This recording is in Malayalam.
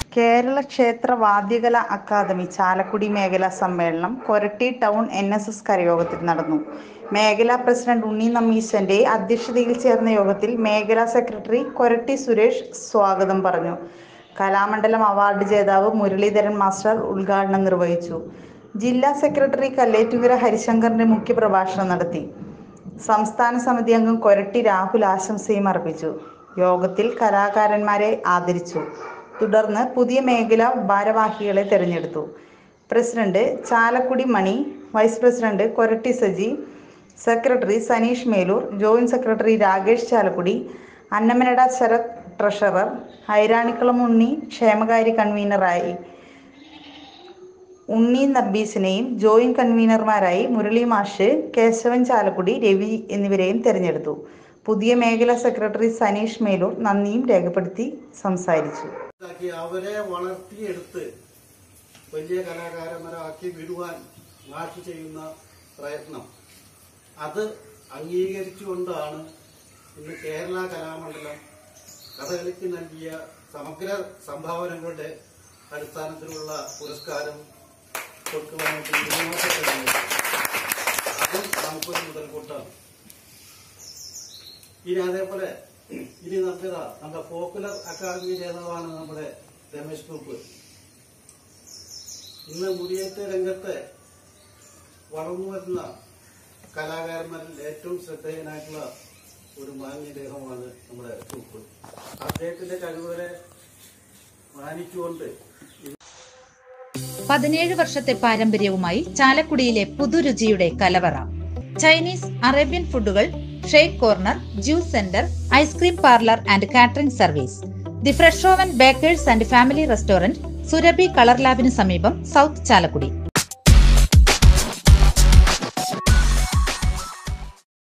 കേരള ക്ഷേത്ര വാദ്യകല അക്കാദമി ചാലക്കുടി മേഖലാ സമ്മേളനം Koratty town N S S കരയോഗത്തിൽ നടന്നു മേഖലാ പ്രസിഡന്റ് ഉണ്ണി നമ്പീശന്റെ അധ്യക്ഷതയിൽ ചേർന്ന യോഗത്തിൽ മേഖലാ സെക്രട്ടറി കൊരട്ടി സുരേഷ് സ്വാഗതം പറഞ്ഞു കലാമണ്ഡലം അവാർഡ് ജേതാവ് മുരളീധരൻ മാസ്റ്റർ ഉദ്ഘാടനം നിർവഹിച്ചു ജില്ലാ സെക്രട്ടറി കല്ലേറ്റുകര ഹരിശങ്കറിന്റെ മുഖ്യപ്രഭാഷണം നടത്തി സംസ്ഥാന സമിതി അംഗം കൊരട്ടി രാഹുൽ ആശംസയും അർപ്പിച്ചു യോഗത്തിൽ കലാകാരന്മാരെ ആദരിച്ചു തുടർന്ന് പുതിയ മേഖല ഭാരവാഹികളെ തെരഞ്ഞെടുത്തു president Chalakudy Mani vice president Koratty Saji secretary Saneesh Melur joint secretary Rakesh Chalakudy Annamanada Sarath treasurer Airanikkulam Unni ക്ഷേമകാര്യ കൺവീനറായി ഉണ്ണി നബീസിനെയും ജോയിന്റ് കൺവീനർമാരായി മുരളി മാഷ് കേശവൻ ചാലക്കുടി രവി എന്നിവരെയും തെരഞ്ഞെടുത്തു പുതിയ മേഖലാ സെക്രട്ടറി സനീഷ് മേലൂർ നന്ദിയും രേഖപ്പെടുത്തി സംസാരിച്ചു ഇതാക്കി അവരെ വളർത്തിയെടുത്ത് വലിയ കലാകാരന്മാരാക്കി വിടുവാൻ മാഷ് ചെയ്യുന്ന പ്രയത്നം അത് അംഗീകരിച്ചുകൊണ്ടാണ് ഇന്ന് കേരള കലാമണ്ഡലം കഥകളിക്ക് നൽകിയ സമഗ്ര സംഭാവനകളുടെ അടിസ്ഥാനത്തിലുള്ള പുരസ്കാരം കൊടുക്കുവാനായിട്ട് തീരുമാനിച്ചിട്ടുള്ളത് അതും നമുക്കൊരു മുതൽക്കൂട്ടാണ് ഇനി അതേപോലെ ഇനി നമുക്ക് നമ്മുടെ പോപ്പുലർ അക്കാദമി ജേതാവാണ് നമ്മുടെ രമേശ് ഗ്രൂപ്പ് ഇന്ന് മുടിയേറ്റ രംഗത്ത് വളർന്നു വരുന്ന കലാകാരന്മാരിൽ ഏറ്റവും ശ്രദ്ധേയനായിട്ടുള്ള ഒരു മാന്യദേഹമാണ് നമ്മുടെ ഗ്രൂപ്പ് അദ്ദേഹത്തിന്റെ കഴിവുകളെ മാനിച്ചുകൊണ്ട് പതിനേഴ് വർഷത്തെ പാരമ്പര്യവുമായി ചാലക്കുടിയിലെ പുതുരുചിയുടെ കലവറ ചൈനീസ് അറേബ്യൻ ഫുഡുകൾ shake corner juice centre ice cream parlour and catering service the fresh oven bakers and family restaurant Surabhi colour ലാബിന് സമീപം സൗത്ത് ചാലക്കുടി